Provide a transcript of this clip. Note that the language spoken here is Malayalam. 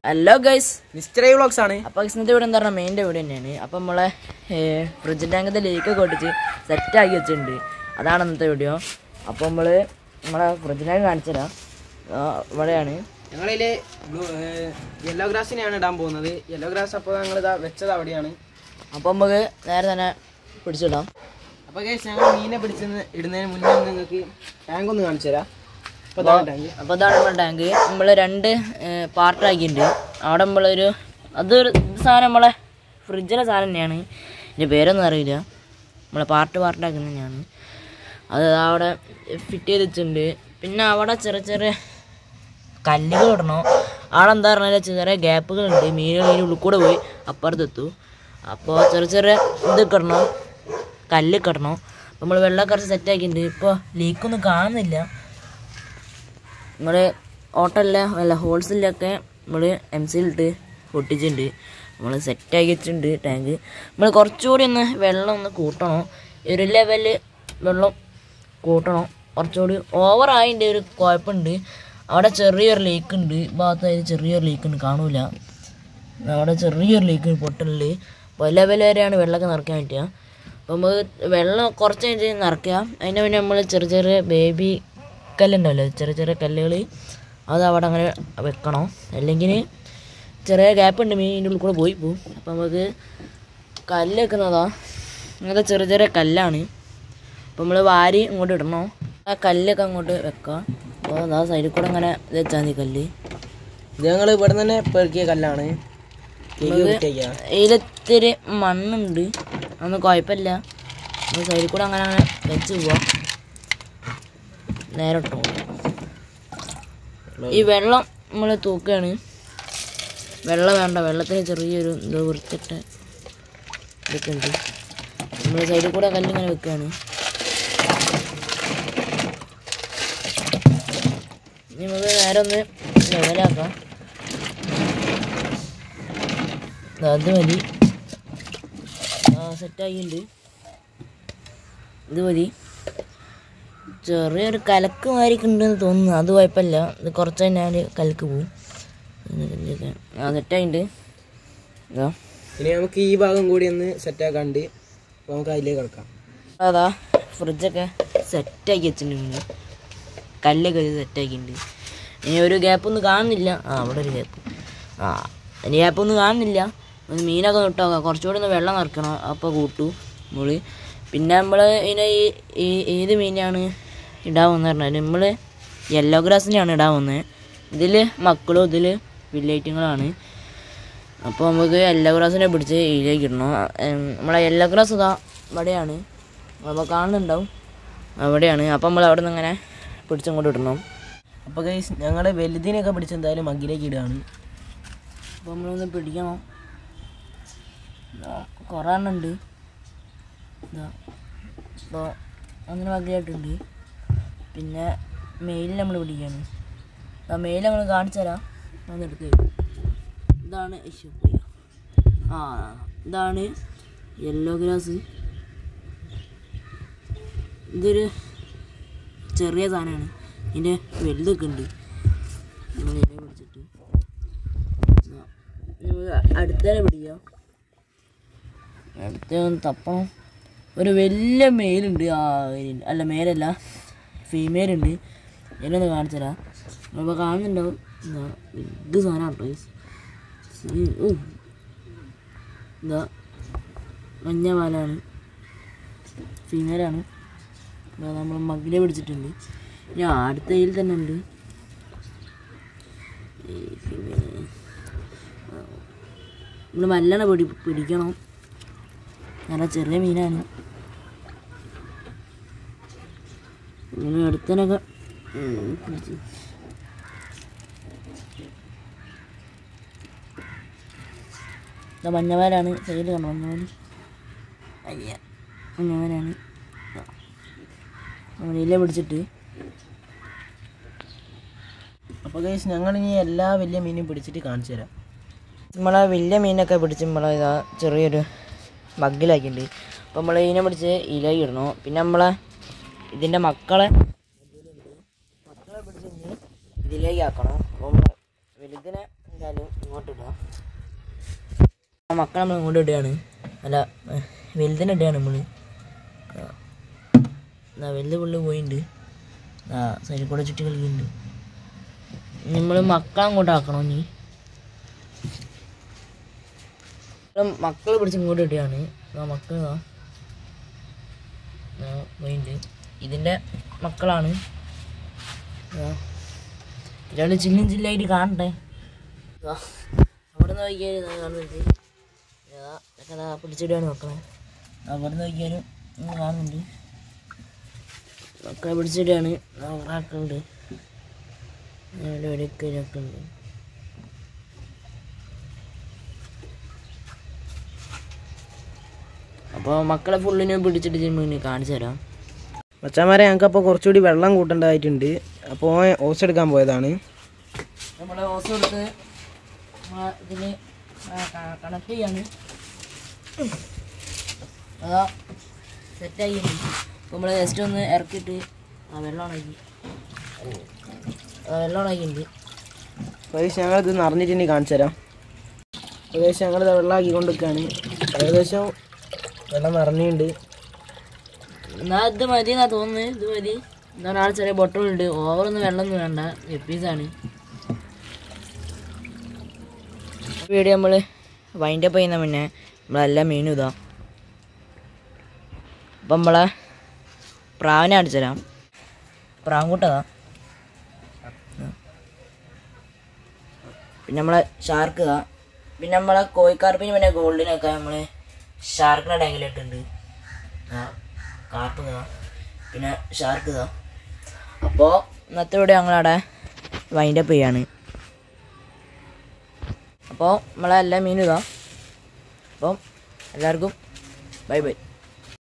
ഹലോ ഗൈസ് മിസ്റ്റർ വ്ളോഗ്സ് ആണ് അപ്പോൾ ഇന്നത്തെ വീട് എന്താ പറഞ്ഞാൽ മെയിൻ്റെ വീട് തന്നെയാണ് അപ്പോൾ നമ്മളെ ഫ്രിഡ്ജ് ടാങ്കത്തെ ലേക്ക് കൊട്ടിച്ച് സെറ്റാക്കി വെച്ചിട്ടുണ്ട് അതാണ് ഇന്നത്തെ വീഡിയോ അപ്പോൾ നമ്മൾ നമ്മളെ ഫ്രിഡ്ജ് ടാങ്ക് കാണിച്ചു തരാം ആ, ഇവിടെയാണ് ഞങ്ങളില് ബ്ലൂ യെല്ലോ ഗ്രാസിനെയാണ് ഇടാൻ പോകുന്നത് യെല്ലോ ഗ്രാസ് അപ്പോൾ ഞങ്ങൾ ഇതാ വെച്ചത് അവിടെയാണ് അപ്പോൾ നമുക്ക് നേരെ തന്നെ പിടിച്ചിടാം അപ്പോൾ കേസ് ഞങ്ങൾ മീനെ പിടിച്ചെന്ന് ഇടുന്നതിന് മുന്നേ ഒന്ന് നിങ്ങൾക്ക് ടാങ്ക് ഒന്ന് കാണിച്ചു തരാം അപ്പോൾ ഇതാണ് ടാങ്ക് അപ്പോൾ ഇതാണ് നമ്മുടെ ടാങ്ക് നമ്മൾ രണ്ട് പാർട്ടാക്കിയിട്ടുണ്ട് അവിടെ നമ്മളൊരു അതൊരു ഇത് സാധനം നമ്മളെ ഫ്രിഡ്ജിലെ സാധനം തന്നെയാണ് ഇതിൻ്റെ പേരൊന്നും അറിയില്ല നമ്മളെ പാർട്ട് പാർട്ടാക്കുന്നത് തന്നെയാണ് അത് അവിടെ ഫിറ്റ് ചെയ്ത് വെച്ചിട്ടുണ്ട് പിന്നെ അവിടെ ചെറിയ ചെറിയ കല്ലുകൾ ഇടണം അവിടെ എന്താ പറഞ്ഞാൽ ചെറിയ ഗ്യാപ്പുകളുണ്ട് മീനുകൾ ഇതിൻ്റെ ഉള്ളിൽ കൂടെ പോയി അപ്പുറത്തെത്തു അപ്പോൾ ചെറിയ ചെറിയ ഇതൊക്കെ ഇടണം കല്ലൊക്കെ ഇടണം അപ്പോൾ നമ്മൾ വെള്ളം കുറച്ച് സെറ്റാക്കിയിട്ടുണ്ട് ഇപ്പോൾ ലീക്കൊന്നും കാണുന്നില്ല നമ്മൾ ഓട്ടല്ല അല്ല ഹോൾസിലൊക്കെ നമ്മൾ എം സിയിലിട്ട് പൊട്ടിച്ചിട്ടുണ്ട് നമ്മൾ സെറ്റാക്കി വെച്ചിട്ടുണ്ട് ടാങ്ക് നമ്മൾ കുറച്ചുകൂടി ഒന്ന് വെള്ളം ഒന്ന് കൂട്ടണം ഒരു ലെവല് വെള്ളം കൂട്ടണം കുറച്ചുകൂടി ഓവറായതിൻ്റെ ഒരു കുഴപ്പമുണ്ട് അവിടെ ചെറിയൊരു ലീക്ക് ഉണ്ട് ഈ ഭാഗത്തായിട്ട് ചെറിയൊരു ലീക്ക് ഉണ്ട് കാണൂല അവിടെ ചെറിയൊരു ലീക്ക് പൊട്ടലിൽ അപ്പോൾ ലെവൽ വരെയാണ് വെള്ളമൊക്കെ നിറയ്ക്കാൻ പറ്റുക അപ്പോൾ നമുക്ക് വെള്ളം കുറച്ച് കഴിഞ്ഞ് നിറയ്ക്കുക അതിൻ്റെ പിന്നെ നമ്മൾ ചെറിയ ചെറിയ ബേബി കല്ലുണ്ടല്ലോ ചെറിയ ചെറിയ കല്ലുകൾ അത് അവിടെ അങ്ങനെ വെക്കണം അല്ലെങ്കിൽ ചെറിയ ഗ്യാപ്പ് ഉണ്ട് മീനിൻ്റെ ഉള്ളിൽ കൂടെ പോയി പോവും അപ്പോൾ നമുക്ക് കല്ല് വെക്കുന്നതാ അങ്ങനത്തെ ചെറിയ ചെറിയ കല്ലാണ് അപ്പോൾ നമ്മൾ വാരി ഇങ്ങോട്ട് ഇടണം ആ കല്ലൊക്കെ അങ്ങോട്ട് വെക്കുക അപ്പോൾ അതാ സൈഡിൽ കൂടെ അങ്ങനെ ഇത് വെച്ചാൽ മതി കല്ല് ഇത് ഞങ്ങൾ ഇവിടെ തന്നെ പെറുക്കിയ കല്ലാണ് കേക്ക് കിട്ടിയേക്കാം ഇതിലിത്തിരി മണ്ണുണ്ട് അതൊന്നും കുഴപ്പമില്ല നമ്മൾ സൈഡിൽ കൂടെ അങ്ങനെ അങ്ങനെ വെച്ച് പോവാം നേരെ ഇട്ടോ ഈ വെള്ളം നമ്മൾ തൂക്കുകയാണ് വെള്ളം വേണ്ട വെള്ളത്തിന് ചെറിയൊരു എന്തോ വൃത്തിട്ട ഇതൊക്കെ ഉണ്ട് നമ്മൾ സൈഡിൽ കൂടെ കല്ലിങ്ങനെ വെക്കുകയാണ് ഇനി നമുക്ക് നേരെ ഒന്ന് ലെവലാക്കാം ദാ അത് മതി ആ സെറ്റാക്കിയിട്ടുണ്ട് ഇത് മതി ചെറിയൊരു കലക്ക് മാരിക്കുണ്ടെന്ന് തോന്നുന്നു അത് കുഴപ്പമില്ല ഇത് കുറച്ച് കഴിഞ്ഞാൽ കലക്ക് പോവും ഇതിനൊക്കെ ആ സെറ്റായിട്ടുണ്ട് ഇതാ ഇനി നമുക്ക് ഈ ഭാഗം കൂടി ഒന്ന് സെറ്റാക്കാണ്ട് അപ്പോൾ നമുക്ക് അതിലേക്ക് കിടക്കാം അതാ ഫ്രിഡ്ജൊക്കെ സെറ്റാക്കി വെച്ചിട്ടുണ്ട് കല്ലൊക്കെ സെറ്റാക്കിയിട്ടുണ്ട് ഇനി ഒരു ഗ്യാപ്പൊന്നും കാണുന്നില്ല ആ അവിടെ ഒരു ഗ്യാപ്പ് ആ ഇനി ഗ്യാപ്പൊന്നും കാണുന്നില്ല ഒന്ന് മീനൊക്കെ നിട്ടോക്കാം കുറച്ചുകൂടി ഒന്ന് വെള്ളം നിറക്കണം അപ്പോൾ കൂട്ടു നമ്മൾ പിന്നെ നമ്മൾ ഇതിനെ ഈ ഈ- ഏത് മീനാണ് ഇടാൻ വന്നത് പറഞ്ഞാൽ നമ്മൾ യെല്ലോ ഗ്രാസിനെയാണ് ഇടാൻ വന്നത് ഇതിൽ മക്കളും ഇതിൽ വില്ലേറ്റുകളാണ് അപ്പോൾ നമുക്ക് യെല്ലോ ഗ്രാസിനെ പിടിച്ച് ഇതിലേക്ക് ഇടണം ഉം, നമ്മളെ യെല്ലോ ഗ്രാസ് ഇതാ ഇവിടെയാണ് അപ്പോൾ കാണുന്നുണ്ടാവും അവിടെയാണ് അപ്പോൾ നമ്മൾ അവിടെ നിന്ന് ഇങ്ങനെ പിടിച്ചങ്ങോട്ട് ഇടണം അപ്പോൾ ഗൈസ് ഞങ്ങൾ വലുതിനെയൊക്കെ പിടിച്ച് എന്തായാലും മഗ്ഗിലേക്ക് ഇടുകയാണ് അപ്പോൾ നമ്മളൊന്ന് പിടിക്കണം ഇതാ, കുറേ എണ്ണം ഉണ്ട് ഇതാ അപ്പോൾ അങ്ങനെ വകയായിട്ടുണ്ട് പിന്നെ മെയിൽ നമ്മൾ പിടിക്കുകയാണ് ആ മെയിൽ നമ്മൾ കാണിച്ചു തരാം ഒന്ന് എടുത്ത് ഇതാണ് ഇഷ്യൂ ആ ഇതാണ് യെല്ലോ ഗ്രാസ് ഇതൊരു ചെറിയ സാധനമാണ് ഇതിൻ്റെ വലുതൊക്കെ ഉണ്ട് നമ്മൾ ഇതിനെ പിടിച്ചിട്ട് അടുത്തേനെ പിടിക്കാം അടുത്ത ഒന്ന് തപ്പണം ഒരു വലിയ മെയിലുണ്ട് ആ ഇതിൽ. അല്ല മെയിലല്ല ഫീമെയിൽ ഉണ്ട് ഇതിനൊന്ന് കാണിച്ചു തരാം അപ്പോൾ കാണുന്നുണ്ടാവും ഇതാ ഇത് സാധനം കേട്ടോ ഓ ഇതാ മഞ്ഞ പാലാണ് ഫീമെയിലാണ് ഇതാ നമ്മൾ മകിലെ പിടിച്ചിട്ടുണ്ട് ഇനി അടുത്ത ഇതിൽ തന്നെ ഉണ്ട് ഈ ഫീമെയിൽ നമ്മൾ നല്ലോണം പിടി പിടിക്കണം നല്ല ചെറിയ മീനാണ് ഇങ്ങനെ അടുത്തനൊക്കെ ഉം, പിടിച്ച്. ഇത് മഞ്ഞവാലാണ് സൈഡിൽ കണ്ടോ മഞ്ഞവാല് അയ്യ മഞ്ഞവാലാണ് നമ്മളിലെ പിടിച്ചിട്ട് അപ്പോൾ ഗൈസ് ഞങ്ങൾ ഇനി എല്ലാ വലിയ മീനും പിടിച്ചിട്ട് കാണിച്ചു തരാം നമ്മളെ വലിയ മീനൊക്കെ പിടിച്ച് നമ്മളെ ഇതാ ചെറിയൊരു മഗ്ഗിലാക്കിയിട്ടുണ്ട് അപ്പോൾ നമ്മൾ ഇതിനെ പിടിച്ച് ഇലയിൽ ഇടണം പിന്നെ നമ്മളെ ഇതിൻ്റെ മക്കളെ മക്കളെ പിടിച്ച് ഇനി ഇതിലേക്ക് ആക്കണം അപ്പോൾ നമ്മളെ വലുതിനെ എന്തായാലും ഇങ്ങോട്ട് ഇടാം ആ മക്കളെ നമ്മൾ ഇങ്ങോട്ട് ഇടുകയാണ് അല്ല ഏഹ്, വലുതിനെ ഇടുകയാണ് നമ്മൾ എന്നാ വലുത് പുള്ളി പോയിട്ടുണ്ട് ആ സൈഡിൽ കൂടെ ചുറ്റി കളിക്കുന്നുണ്ട് നമ്മൾ മക്കളെ അങ്ങോട്ട് ആക്കണോ നീ മക്കൾ പിടിച്ച് ഇങ്ങോട്ട് ഇടുകയാണ് ആ മക്കൾ ഇതാ ആ, പോയിട്ടുണ്ട് ഇതിൻ്റെ മക്കളാണ് ഇയാൾ ചില്ലും ചില്ലായിട്ട് കാണട്ടെ ഇതാ, അവിടെ നിന്ന് നോക്കിയാലും ഇതാ കാണുന്നുണ്ട് ഇതാ, ഇതൊക്കെ ദാ പിടിച്ചിടുകയാണ് മക്കളെ അവിടെ നിന്ന് നോക്കിയാലും ഇങ്ങനെ കാണുന്നുണ്ട് മക്കളെ പിടിച്ചിടുകയാണ് മക്കളുണ്ട് അവിടെ ഒരിക്കലൊക്കെ ഉണ്ട് അപ്പോൾ മക്കളെ ഫുള്ളിനെ പിടിച്ചിട്ട് ചെയ്യുമ്പോൾ കാണിച്ചു തരാം മച്ചാമാരെ ഞങ്ങൾക്ക് അപ്പോൾ കുറച്ചുകൂടി വെള്ളം കൂട്ടേണ്ടതായിട്ടുണ്ട് അപ്പോൾ ഓസ് എടുക്കാൻ പോയതാണ് നമ്മൾ ഓസ് കൊടുത്ത് ഇതിന് കണക്ട് ചെയ്യാണ് അതാ സെറ്റായി നമ്മൾ ജസ്റ്റ് ഒന്ന് ഇറക്കിയിട്ട് ആ വെള്ളം ഉണക്കി ആ വെള്ളം ഉണക്കിയിട്ടുണ്ട് ഏകദേശം ഞങ്ങളിത് നിറഞ്ഞിട്ടുണ്ടെങ്കിൽ കാണിച്ചു തരാം ഏകദേശം ഞങ്ങളിത് വെള്ളമാക്കി കൊണ്ടിരിക്കുകയാണ് ഏകദേശം വെള്ളം നിറഞ്ഞിട്ടുണ്ട് എന്നാ ഇത് മതി എന്നാ തോന്നുന്നത് ഇത് മതി എന്താണ് ആൾ ചെറിയ ബോട്ടിലുണ്ട് ഓവറൊന്നും വെള്ളമൊന്നും വേണ്ട എപ്പീസാണ് വീഡിയോ നമ്മൾ വൈൻഡപ്പ് ചെയ്യുന്ന മുന്നേ നമ്മളെല്ലാം മീനും ഇതാ അപ്പം നമ്മളെ പ്രാവിനെ അടിച്ചു തരാം പ്രാങ്കൂട്ടതാ പിന്നെ നമ്മളെ ഷാർക്ക് ഇതാ പിന്നെ നമ്മളെ കോഴിക്കാർപ്പിന് പിന്നെ ഗോൾഡിനൊക്കെ നമ്മൾ ഷാർക്കിനെ ടാങ്കിലിട്ടുണ്ട് ആ കാർപ്പ് ഇതാ പിന്നെ ഷാർക്ക് ഇതാ അപ്പോൾ ഇന്നത്തെ വീഡിയോ ഞങ്ങളവിടെ വൈൻഡപ്പ് ചെയ്യാണ് അപ്പോൾ നമ്മളെ എല്ലാ മീനും ഇതാ അപ്പം എല്ലാവർക്കും ബൈ ബൈ